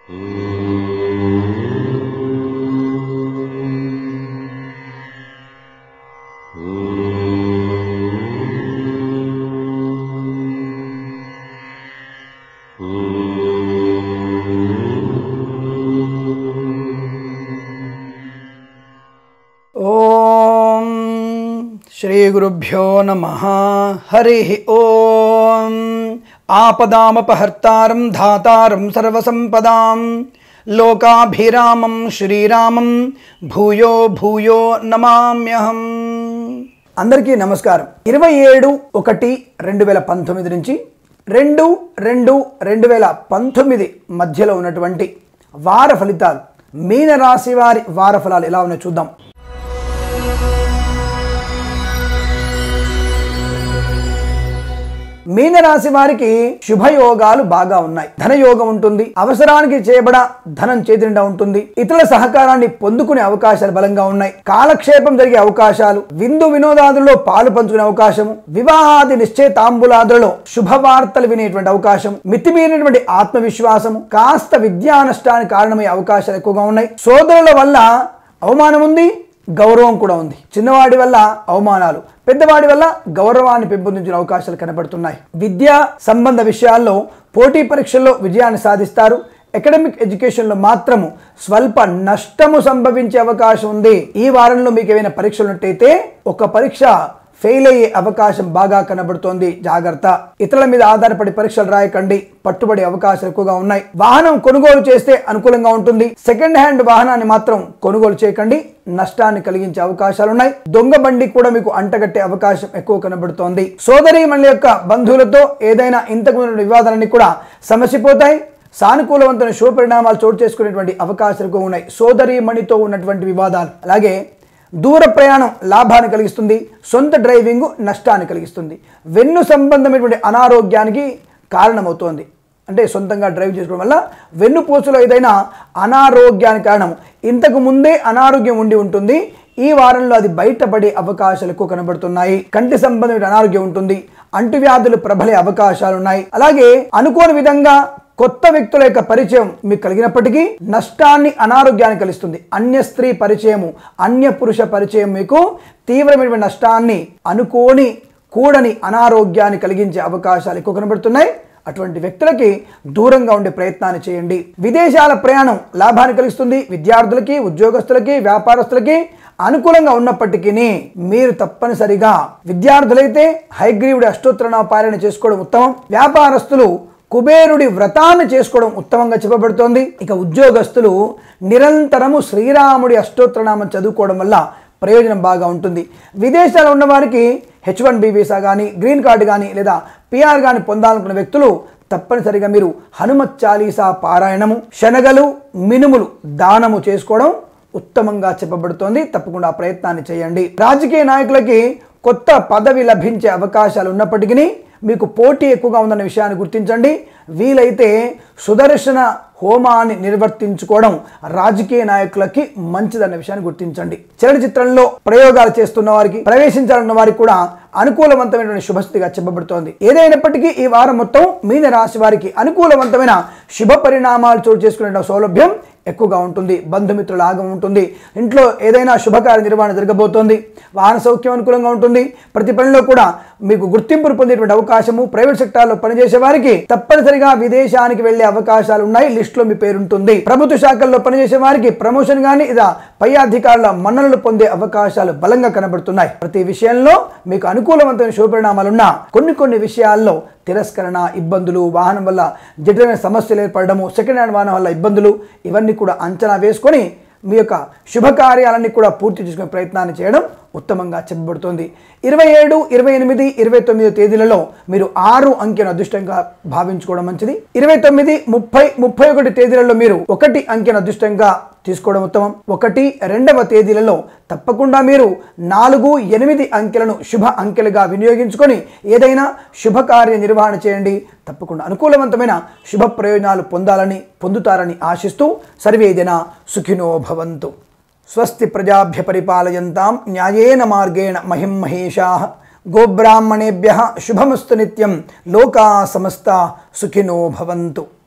ఓం శ్రీ గురుభ్యో నమ హరి ఓం ఆపదామపహర్తారం ధాతారం సర్వసంపదాం లోకాభిరామం శ్రీరామం భూయో భూయో నమామ్యహం అందరికీ నమస్కారం ఇరవై ఏడు ఒకటి రెండు వేల పంతొమ్మిది నుంచి రెండు రెండు రెండు వేల పంతొమ్మిది మధ్యలో ఉన్నటువంటి వార ఫలితాలు మీనరాశి వారి వార ఫలాలు ఎలా ఉన్నాయో చూద్దాం మీనరాశి వారికి శుభయోగాలు బాగా ఉన్నాయి ధనయోగం ఉంటుంది అవసరానికి చేయబడ ధనం చేతి నిండా ఉంటుంది ఇతరుల సహకారాన్ని పొందుకునే అవకాశాలు బలంగా ఉన్నాయి కాలక్షేపం జరిగే అవకాశాలు విందు వినోదాదుల్లో పాలు పంచుకునే అవకాశము వివాహాది నిశ్చయితాంబులాదులలో శుభవార్తలు వినేటువంటి అవకాశం మితిమీరినటువంటి ఆత్మవిశ్వాసము కాస్త విద్యా నష్టానికి కారణమయ్యే అవకాశాలు ఎక్కువగా ఉన్నాయి సోదరుల వల్ల అవమానం ఉంది గౌరవం కూడా ఉంది చిన్నవాడి వల్ల అవమానాలు పెద్దవాడి వల్ల గౌరవాన్ని పెంపొందించిన అవకాశాలు కనబడుతున్నాయి విద్యా సంబంధ విషయాల్లో పోటీ పరీక్షల్లో విజయాన్ని సాధిస్తారు అకాడమిక్ ఎడ్యుకేషన్లో మాత్రము స్వల్ప నష్టము సంభవించే అవకాశం ఉంది ఈ వారంలో మీకు ఏమైనా పరీక్షలు ఉన్నట్టయితే ఒక పరీక్ష ఫెయిల్ అయ్యే అవకాశం బాగా కనబడుతోంది జాగ్రత్త ఇతరుల మీద ఆధారపడి పరీక్షలు రాయకండి పట్టుబడే అవకాశాలు ఎక్కువగా ఉన్నాయి వాహనం కొనుగోలు చేస్తే అనుకూలంగా ఉంటుంది సెకండ్ హ్యాండ్ వాహనాన్ని మాత్రం కొనుగోలు చేయకండి నష్టాన్ని కలిగించే అవకాశాలు ఉన్నాయి దొంగ బండి కూడా మీకు అంటగట్టే అవకాశం ఎక్కువ కనబడుతోంది సోదరి మన యొక్క బంధువులతో ఏదైనా ఇంతకు ముందు వివాదాలన్నీ కూడా సమసిపోతాయి సానుకూలవంతమైన శుభ పరిణామాలు చోటు చేసుకునేటువంటి అవకాశాలు ఎక్కువ ఉన్నాయి సోదరి మణితో ఉన్నటువంటి వివాదాలు అలాగే దూర ప్రయాణం లాభాన్ని కలిగిస్తుంది సొంత డ్రైవింగ్ నష్టాన్ని కలిగిస్తుంది వెన్ను సంబంధమైనటువంటి అనారోగ్యానికి కారణమవుతోంది అంటే సొంతంగా డ్రైవ్ చేసుకోవడం వల్ల వెన్నుపూసలో ఏదైనా అనారోగ్యానికి కారణం ఇంతకు ముందే అనారోగ్యం ఉండి ఉంటుంది ఈ వారంలో అది బయటపడే అవకాశాలు ఎక్కువ కనబడుతున్నాయి కంటి సంబంధమైన అనారోగ్యం ఉంటుంది అంటువ్యాధులు ప్రబలే అవకాశాలు ఉన్నాయి అలాగే అనుకోని విధంగా కొత్త వ్యక్తుల యొక్క పరిచయం మీకు కలిగినప్పటికీ నష్టాన్ని అనారోగ్యాన్ని కలిగిస్తుంది అన్య స్త్రీ పరిచయము అన్య పురుష పరిచయం మీకు తీవ్రమైన నష్టాన్ని అనుకోని కూడని అనారోగ్యాన్ని కలిగించే అవకాశాలు ఎక్కువ కనబడుతున్నాయి అటువంటి వ్యక్తులకి దూరంగా ఉండే ప్రయత్నాన్ని చేయండి విదేశాల ప్రయాణం లాభాన్ని కలిగిస్తుంది విద్యార్థులకి ఉద్యోగస్తులకి వ్యాపారస్తులకి అనుకూలంగా ఉన్నప్పటికీ మీరు తప్పనిసరిగా విద్యార్థులైతే హైగ్రీవుడి అష్టోత్తరణ పాలన చేసుకోవడం ఉత్తమం వ్యాపారస్తులు కుబేరుడి వ్రతాన్ని చేసుకోవడం ఉత్తమంగా చెప్పబడుతోంది ఇక ఉద్యోగస్తులు నిరంతరము శ్రీరాముడి అష్టోత్తరనామం చదువుకోవడం వల్ల ప్రయోజనం బాగా ఉంటుంది విదేశాల్లో ఉన్న వారికి హెచ్ వన్ బి వీసా కానీ గ్రీన్ కార్డు కానీ లేదా పిఆర్ కానీ పొందాలనుకున్న వ్యక్తులు తప్పనిసరిగా మీరు హనుమత్ చాలీసా పారాయణము శనగలు మినుములు దానము చేసుకోవడం ఉత్తమంగా చెప్పబడుతోంది తప్పకుండా ఆ ప్రయత్నాన్ని చేయండి రాజకీయ నాయకులకి కొత్త పదవి లభించే అవకాశాలు ఉన్నప్పటికీ మీకు పోటీ ఎక్కువగా ఉందన్న విషయాన్ని గుర్తించండి వీలైతే సుదర్శన హోమాన్ని నిర్వర్తించుకోవడం రాజకీయ నాయకులకి మంచిదన్న విషయాన్ని గుర్తించండి చలనచిత్రంలో ప్రయోగాలు చేస్తున్న వారికి ప్రవేశించాలన్న వారికి కూడా అనుకూలవంతమైనటువంటి శుభస్థితిగా చెప్పబడుతోంది ఏదైనప్పటికీ ఈ వారం మొత్తం మీన రాశి వారికి అనుకూలవంతమైన శుభ పరిణామాలు చోటు చేసుకునే సౌలభ్యం ఎక్కువగా ఉంటుంది బంధుమిత్రుల ఆగం ఉంటుంది ఇంట్లో ఏదైనా శుభకార్య నిర్వహణ జరగబోతోంది వాహన సౌఖ్యం అనుకూలంగా ఉంటుంది ప్రతి పనిలో కూడా మీకు గుర్తింపును పొందేటువంటి అవకాశము ప్రైవేట్ సెక్టార్లో పనిచేసే వారికి తప్పనిసరిగా విదేశానికి వెళ్లే అవకాశాలు ఉన్నాయి లిస్టులో మీ పేరు ఉంటుంది ప్రభుత్వ శాఖల్లో పనిచేసే వారికి ప్రమోషన్ కానీ ఇదా పై అధికారుల మన్ననలు పొందే అవకాశాలు బలంగా కనబడుతున్నాయి ప్రతి విషయంలో మీకు అనుకూలవంతమైన శుభపరిణామాలున్నా కొన్ని కొన్ని విషయాల్లో తిరస్కరణ ఇబ్బందులు వాహనం వల్ల జటిలమైన సమస్యలు ఏర్పడము సెకండ్ హ్యాండ్ వాహనం వల్ల ఇబ్బందులు ఇవన్నీ కూడా అంచనా వేసుకొని మీ యొక్క శుభకార్యాలన్నీ కూడా పూర్తి చేసుకునే ప్రయత్నాన్ని చేయడం ఉత్తమంగా చెప్పబడుతోంది ఇరవై ఏడు ఇరవై ఎనిమిది ఇరవై తొమ్మిది తేదీలలో మీరు ఆరు అంకెను అదృష్టంగా భావించుకోవడం మంచిది ఇరవై తొమ్మిది ముప్పై ముప్పై ఒకటి తేదీలలో మీరు ఒకటి అంకెను అదృష్టంగా తీసుకోవడం ఉత్తమం ఒకటి రెండవ తేదీలలో తప్పకుండా మీరు నాలుగు ఎనిమిది అంకెలను శుభ అంకెలుగా వినియోగించుకొని ఏదైనా శుభకార్య నిర్వహణ చేయండి తప్పకుండా అనుకూలవంతమైన శుభ ప్రయోజనాలు పొందాలని పొందుతారని ఆశిస్తూ సర్వేదిన సుఖినో భవంతు స్వస్తి ప్రజాభ్య పరిపాలయంతాం న్యాయేన మార్గేణ మహిం మహేషా గోబ్రాహ్మణేభ్య శుభమస్తు నిత్యం లోకా సమస్త సుఖినో భవంతు